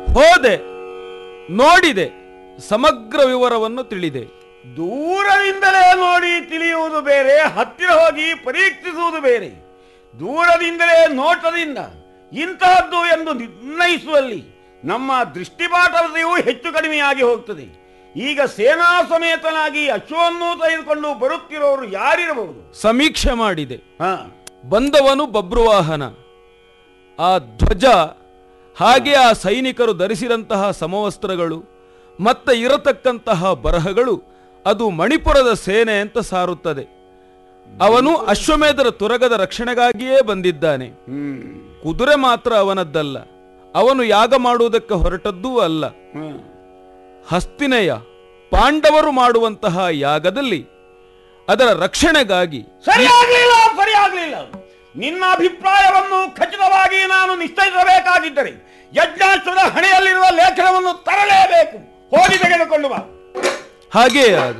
ಹೋದೆ ನೋಡಿದೆ ಸಮಗ್ರ ವಿವರವನ್ನು ತಿಳಿದೆ ದೂರದಿಂದಲೇ ನೋಡಿ ತಿಳಿಯುವುದು ಬೇರೆ ಹತ್ತಿರ ಹೋಗಿ ಪರೀಕ್ಷಿಸುವುದು ಬೇರೆ ದೂರದಿಂದಲೇ ನೋಟದಿಂದ ಇಂತಹದ್ದು ಎಂದು ನಿರ್ಣಯಿಸುವಲ್ಲಿ ನಮ್ಮ ದೃಷ್ಟಿಪಾಠತೆಯೂ ಹೆಚ್ಚು ಕಡಿಮೆಯಾಗಿ ಹೋಗ್ತದೆ ಈಗ ಸೇನಾ ಸಮೇತನಾಗಿ ಅಶ್ವವನ್ನು ತೆಗೆದುಕೊಂಡು ಬರುತ್ತಿರೋರು ಯಾರಿರಬಹುದು ಸಮೀಕ್ಷೆ ಮಾಡಿದೆ ಹಾ ಬಂದವನು ಬಬ್ರುವಾಹನ ಆ ಧ್ವಜ ಹಾಗೆ ಆ ಸೈನಿಕರು ಧರಿಸಿದಂತಹ ಸಮವಸ್ತ್ರಗಳು ಮತ್ತೆ ಇರತಕ್ಕಂತಹ ಬರಹಗಳು ಅದು ಮಣಿಪುರದ ಸೇನೆ ಅಂತ ಸಾರುತ್ತದೆ ಅವನು ಅಶ್ವಮೇಧರ ತುರಗದ ರಕ್ಷಣೆಗಾಗಿಯೇ ಬಂದಿದ್ದಾನೆ ಹ್ಮ್ ಕುದುರೆ ಮಾತ್ರ ಅವನದ್ದಲ್ಲ ಅವನು ಯಾಗ ಮಾಡುವುದಕ್ಕೆ ಹೊರಟದ್ದೂ ಅಲ್ಲ ಹ್ಮ್ ಹಸ್ತಿನೆಯ ಪಾಂಡವರು ಮಾಡುವಂತಹ ಯಾಗದಲ್ಲಿ ಅದರ ರಕ್ಷಣೆಗಾಗಿ ಸರಿಯಾಗ್ಲಿಲ್ಲ ಸರಿಯಾಗ್ಲಿಲ್ಲ ನಿನ್ನ ಅಭಿಪ್ರಾಯವನ್ನು ಖಚಿತವಾಗಿ ನಾನು ನಿಶ್ಚಯಿಸಬೇಕಾಗಿದ್ದರೆ ಯಜ್ಞಾಶ್ವದ ಹಣೆಯಲ್ಲಿರುವ ಲೇಖನವನ್ನು ತರಲೇಬೇಕು ಹೋಗಿ ತೆಗೆದುಕೊಂಡು ಬಾ ಹಾಗೆಯೇ ಆಗ